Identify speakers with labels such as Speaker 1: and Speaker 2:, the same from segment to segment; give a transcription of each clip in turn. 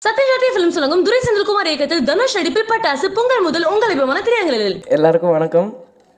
Speaker 1: சத்யஜாதி film சொல்லுங்கும் துரை செந்தில்குமார் இயக்கத்தில் தனுஷ் நடிப்பில் பட்டாசு பொங்கல் முதல் உங்கள் விமான திரையங்களில்
Speaker 2: எல்லாருக்கும் வணக்கம்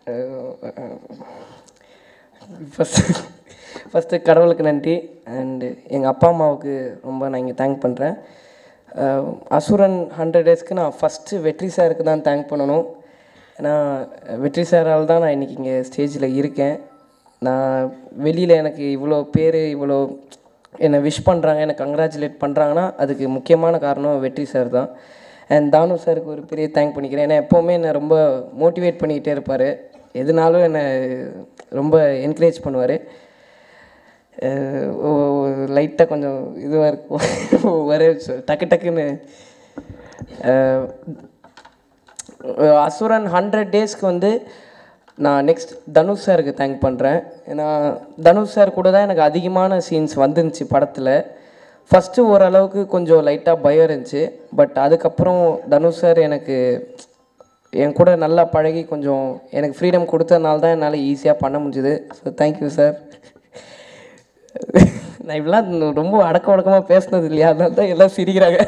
Speaker 2: ஃபஸ்ட்டு ஃபஸ்ட்டு கடவுளுக்கு நன்றி அண்டு எங்கள் அப்பா அம்மாவுக்கு ரொம்ப நான் இங்கே தேங்க் பண்ணுறேன் அசுரன் ஹண்ட்ரட் டேஸ்க்கு நான் ஃபஸ்ட்டு வெற்றி சாருக்கு தான் தேங்க் பண்ணணும் ஏன்னா வெற்றி சாரால் தான் நான் இன்றைக்கி இங்கே ஸ்டேஜில் இருக்கேன் நான் வெளியில் எனக்கு இவ்வளோ பேர் இவ்வளோ என்னை விஷ் பண்ணுறாங்க என்னை கங்க்ராச்சுலேட் பண்ணுறாங்கன்னா அதுக்கு முக்கியமான காரணம் வெற்றி சார் தான் அண்ட் தானு சாருக்கு ஒரு பெரிய தேங்க் பண்ணிக்கிறேன் ஏன்னா எப்போவுமே என்னை ரொம்ப மோட்டிவேட் பண்ணிக்கிட்டே இருப்பார் எதுனாலும் என்னை ரொம்ப என்கரேஜ் பண்ணுவார் லைட்டாக கொஞ்சம் இதுவாக இருக்கும் ஒரே சொ- டக்கு டக்குன்னு அஹ், அசுரன் ஹண்ட்ரட் டேஸ்க்கு வந்து நான் நெக்ஸ்ட் தனுஷ் சாருக்கு தேங்க் பண்ணுறேன் ஏன்னா தனுஷ் சார் கூட தான் எனக்கு அதிகமான சீன்ஸ் வந்துருந்துச்சு படத்தில் ஃபஸ்ட்டு ஓரளவுக்கு கொஞ்சம் லைட்டாக பயம் இருந்துச்சு பட் அதுக்கப்புறம் தனுஷ் சார் எனக்கு என் கூட நல்லா பழகி கொஞ்சம் எனக்கு ஃப்ரீடம் கொடுத்ததுனால தான் என்னால் ஈஸியாக பண்ண முடிஞ்சுது ஸோ தேங்க்யூ சார் நான் இப்படிலாம் ரொம்ப அடக்க உடக்கமாக பேசுனது இல்லையா அதனால தான் எல்லாம் சிரிக்கிறாங்க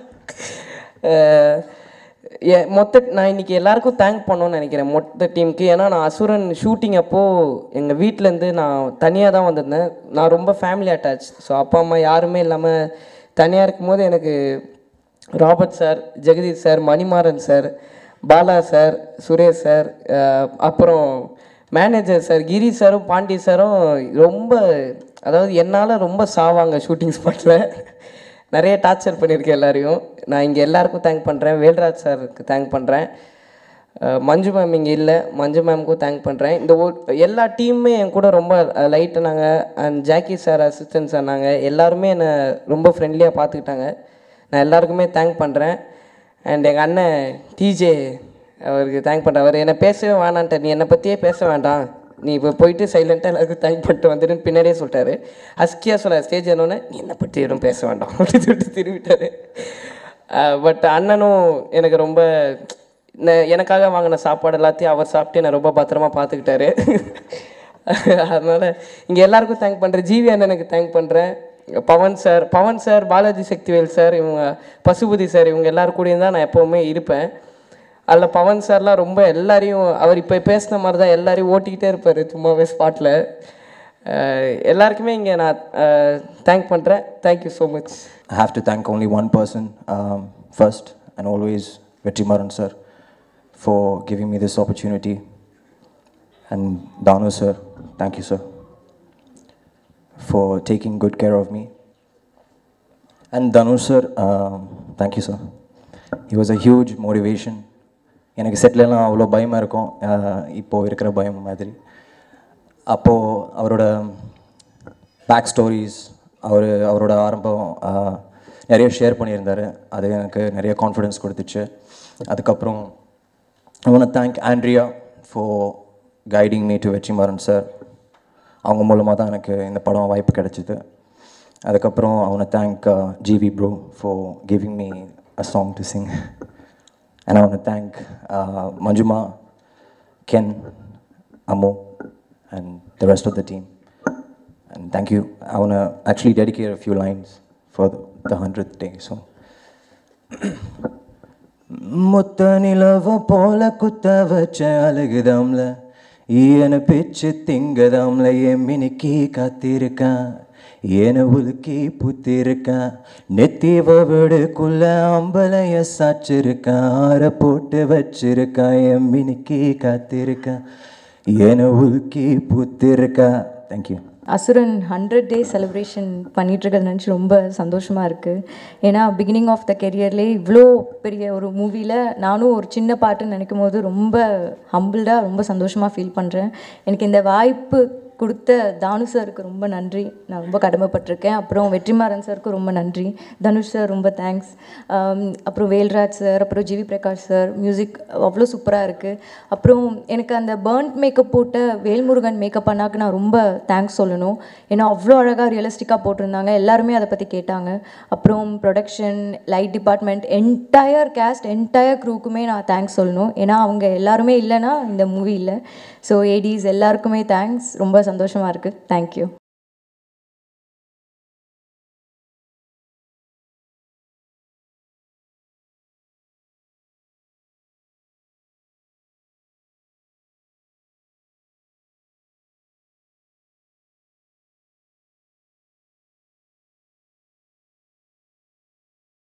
Speaker 2: அஹ் எ- மொத்த நான் இன்னைக்கு எல்லாருக்கும் தேங்க் பண்ணணும்னு நினைக்கிறேன் மொத்த டீமுக்கு ஏன்னா நான் அசுரன் ஷூட்டிங் அப்போது எங்கள் வீட்டிலேருந்து நான் தனியாக தான் வந்திருந்தேன் நான் ரொம்ப ஃபேமிலி அட்டாச் ஸோ அப்பா அம்மா யாருமே இல்லாமல் தனியாக இருக்கும்போது எனக்கு Robert sir Jagadish sir Manimaran sir Bala sir Suresh sir அஹ் அப்புறம் மேனேஜர் சார் கிரி சாரும் பாண்டி சாரும் ரொம்ப அதாவது என்னால் ரொம்ப சாவாங்க ஷூட்டிங் ஸ்பாட்டில் நிறைய டார்ச்சர் பண்ணியிருக்கேன் எல்லாரையும் நான் இங்கே எல்லாருக்கும் தேங்க் பண்ணுறேன் வேல்ராஜ் சாருக்கு தேங்க் பண்ணுறேன் மஞ்சு மேம் இங்கே இல்லை மஞ்சு மேம்க்கும் தேங்க் பண்ணுறேன் இந்த ஒரு எல்லா டீமுமே என் கூட ரொம்ப லைட்டுனாங்க அண்ட் ஜாக்கி சார் அசிஸ்டன்ட் சொன்னாங்க எல்லாருமே என்னை ரொம்ப ஃப்ரெண்ட்லியாக பார்த்துக்கிட்டாங்க நான் எல்லாருக்குமே தேங்க் பண்ணுறேன் அண்ட் எங்கள் அண்ணன் டிஜே அவருக்கு தேங்க் பண்ணுறேன் அவர் என்னை பேசவே வேணான்ட்டு நீ என்னை பற்றியே பேச வேண்டாம் நீ இப்போ போயிட்டு சைலண்ட்டாக எல்லாருக்கும் தேங்க் பண்ணிட்டு வந்துடுன்னு பின்னாடியே சொல்லிட்டாரு அஸ்கியாக சொல்ல ஸ்டேஜ் ஏறினோடனே நீ என்னை பற்றி எதுவும் பேச வேண்டாம் அப்படின்னு சொல்லிட்டு திரும்பிட்டாரு பட் அண்ணனும் எனக்கு ரொம்ப ந- எனக்காக வாங்கின சாப்பாடு எல்லாத்தையும் அவர் சாப்பிட்டு என்னை ரொம்ப பத்திரமா பார்த்துக்கிட்டாரு அதனால் இங்கே எல்லாருக்கும் தேங்க் பண்ணுறேன் ஜிவி அண்ணனுக்கு தேங்க் பண்ணுறேன் Pavan sir Pavan sir Balaji Sakthivel sir இவங்க பசுபதி சார் இவங்க எல்லாரும் கூடயும் தான் நான் எப்போவுமே இருப்பேன் அதில் பவன் சார்லாம் ரொம்ப எல்லாரையும் அவர் இப்போ பேசின மாதிரி தான் எல்லாரையும் ஓட்டிக்கிட்டே இருப்பார் சும்மாவே ஸ்பாட்டில் எல்லாருக்குமே இங்கே நான் தேங்க் பண்ணுறேன் thank you so much
Speaker 3: I have to thank only one person um, first and always Vetrimaran sir for giving me this opportunity. And Danu sir, thank you sir for taking good care of me. And Danu sir, um, thank you sir. He was a huge motivation. எனக்கு செட்டிலெல்லாம் அவ்வளோ பயமாக இருக்கும் அஹ், இப்போ இருக்கிற பயம் மாதிரி அப்போது அவரோட பேக் ஸ்டோரிஸ் அவர் அவரோட ஆரம்பம் ஆஹ், நிறைய ஷேர் பண்ணியிருந்தார் அது எனக்கு நிறைய கான்ஃபிடென்ஸ் கொடுத்துச்சு அதுக்கப்புறம் I want thank Andrea for guiding me to Vetrimaaran sir அவங்க மூலமாக தான் எனக்கு இந்த படம் வாய்ப்பு கிடைச்சிது அதுக்கப்புறம் அவனை thank GV bro for giving me a song to sing and அவனை thank Manjuma Ken Ammu and the rest of the team. And thank you. I want to actually dedicate a few lines for the, the 100th day. So. முத்த நிலவ போல குத்த வச்ச அழுகுதாம்ல ஈயன பிச்சு திங்கதாம்ல என் மினுக்கி காத்திருக்கான் ஏன உலுக்கி புத்திருக்கான் நெத்திவ வீடுக்குள்ள அம்பலைய சாச்சிருக்கான் ஆற போட்டு வச்சிருக்கான் என் மினுக்கி காத்திருக்கான் ஏன உலுக்கி புத்திருக்கா thank you
Speaker 4: Asuran hundred day celebration பண்ணிகிட்ருக்கிறது நினச்சி ரொம்ப சந்தோஷமாக இருக்குது ஏன்னா பிகினிங் ஆஃப் த கெரியர்லேயே இவ்வளோ பெரிய ஒரு மூவியில் நானும் ஒரு சின்ன பாட்டுன்னு நினைக்கும் போது ரொம்ப ஹம்பிள்டாக ரொம்ப சந்தோஷமாக ஃபீல் பண்ணுறேன் எனக்கு இந்த வாய்ப்பு கொடுத்த தானு சாருக்கு ரொம்ப நன்றி நான் ரொம்ப கடமைப்பட்டிருக்கேன் அப்புறம் வெற்றிமாறன் சாருக்கு ரொம்ப நன்றி தனுஷ் சார் ரொம்ப தேங்க்ஸ் அப்புறம் வேல்ராஜ் சார் அப்புறம் ஜிவி பிரகாஷ் சார் மியூசிக் அவ்வளோ சூப்பராக இருக்குது அப்புறம் எனக்கு அந்த பேர்ன்ட் மேக்கப் போட்ட வேல்முருகன் மேக்கப் அண்ணாக்கு நான் ரொம்ப தேங்க்ஸ் சொல்லணும் ஏன்னா அவ்வளோ அழகாக ரியலிஸ்டிக்காக போட்டிருந்தாங்க எல்லாருமே அதை பற்றி கேட்டாங்க அப்புறம் production light department entire cast entire க்ரூக்குமே நான் தேங்க்ஸ் சொல்லணும் ஏன்னா அவங்க எல்லாருமே இல்லைன்னா இந்த மூவி இல்லை ஸோ ஏடிஸ் எல்லாருக்குமே தேங்க்ஸ் ரொம்ப சந்தோஷமாக இருக்குது தேங்க்யூ